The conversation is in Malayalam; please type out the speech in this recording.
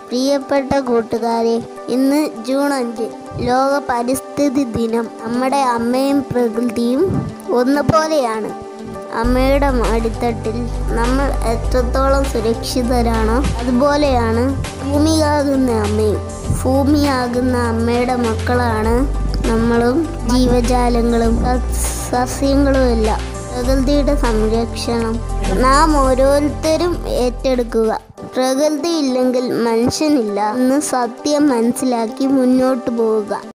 പ്രിയപ്പെട്ട കൂട്ടുകാരെ ഇന്ന് ജൂൺ അഞ്ച് ലോക പരിസ്ഥിതി ദിനം നമ്മുടെ അമ്മയും പ്രകൃതിയും ഒന്നുപോലെയാണ് അമ്മയുടെ അടിത്തട്ടിൽ നമ്മൾ എത്രത്തോളം സുരക്ഷിതരാണോ അതുപോലെയാണ് ഭൂമിയാകുന്ന അമ്മയും ഭൂമിയാകുന്ന അമ്മയുടെ മക്കളാണ് നമ്മളും ജീവജാലങ്ങളും സസ്- സസ്യങ്ങളും എല്ലാം പ്രകൃതിയുടെ സംരക്ഷണം നാം ഓരോരുത്തരും ഏറ്റെടുക്കുക പ്രകൃതി ഇല്ലെങ്കിൽ മനുഷ്യനില്ല എന്ന് സത്യം മനസ്സിലാക്കി മുന്നോട്ട് പോവുക